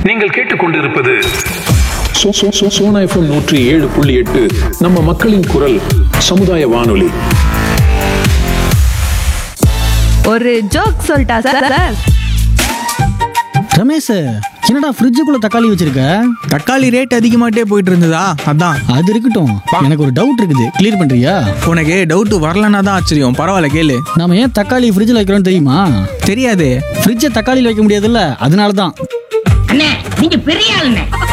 நீங்கள் கேட்டுக்கொண்டிருப்பது சோ- சோ- சோ- சோனா எஃப்எம் நூற்றி ஏழு புள்ளி எட்டு நம்ம மக்களின் குரல் சமுதாய வானொலி ஒரு ஜோக் சொல்லிட்டா சார் சார் ரமேஷ் என்னடா ஃப்ரிட்ஜுக்குள்ள தக்காளி வச்சிருக்க தக்காளி ரேட் அதிகமாகிட்டே போயிட்டு இருந்ததா அதான் அது இருக்கட்டும் எனக்கு ஒரு டவுட் இருக்குது கிளியர் பண்றியா உனக்கு டவுட் வரலன்னா தான் ஆச்சரியம் பரவாயில்ல கேளு நாம ஏன் தக்காளி ஃப்ரிட்ஜில் வைக்கிறோம் தெரியுமா தெரியாதே ஃப்ரிட்ஜை தக்காளியில் வைக்க முடியாதுல்ல அதனால தான் அண்ணே நீங்க பெரிய ஆளுண்ணே